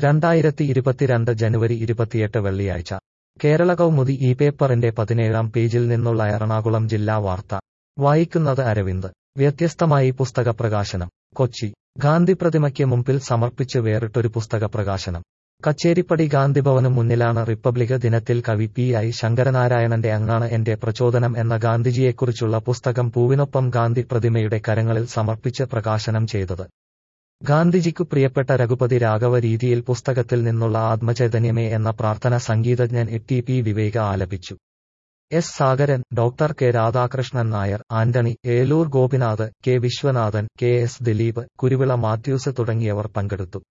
രണ്ടായിരത്തി ഇരുപത്തിരണ്ട് ജനുവരി ഇരുപത്തിയെട്ട് വെള്ളിയാഴ്ച കേരള കൗമുദി ഈ പേപ്പറിന്റെ പതിനേഴാം പേജിൽ നിന്നുള്ള എറണാകുളം ജില്ലാ വാർത്ത വായിക്കുന്നത് അരവിന്ദ് വ്യത്യസ്തമായി പുസ്തക പ്രകാശനം കൊച്ചി ഗാന്ധി പ്രതിമയ്ക്ക് മുമ്പിൽ സമർപ്പിച്ച് വേറിട്ടൊരു പുസ്തക പ്രകാശനം കച്ചേരിപ്പടി ഗാന്ധിഭവന് മുന്നിലാണ് റിപ്പബ്ലിക് ദിനത്തിൽ കവി പി ഐ ശങ്കരനാരായണന്റെ അങ്ങാണ് എന്റെ പ്രചോദനം എന്ന ഗാന്ധിജിയെക്കുറിച്ചുള്ള പുസ്തകം പൂവിനൊപ്പം ഗാന്ധി പ്രതിമയുടെ കരങ്ങളിൽ സമർപ്പിച്ച് പ്രകാശനം ചെയ്തത് ഗാന്ധിജിക്കു പ്രിയപ്പെട്ട രഘുപതി രാഘവ രീതിയിൽ പുസ്തകത്തിൽ നിന്നുള്ള ആത്മചൈതന്യമേ എന്ന പ്രാർത്ഥന സംഗീതജ്ഞൻ ടി പി വിവേക ആലപിച്ചു S Sagaran doctor K Radhakrishnan Nair Antony Eloor Gopinath K Viswanathan K S Dileep Kuruvila Mathews തുടങ്ങിയവർ പങ്കെടുത്തു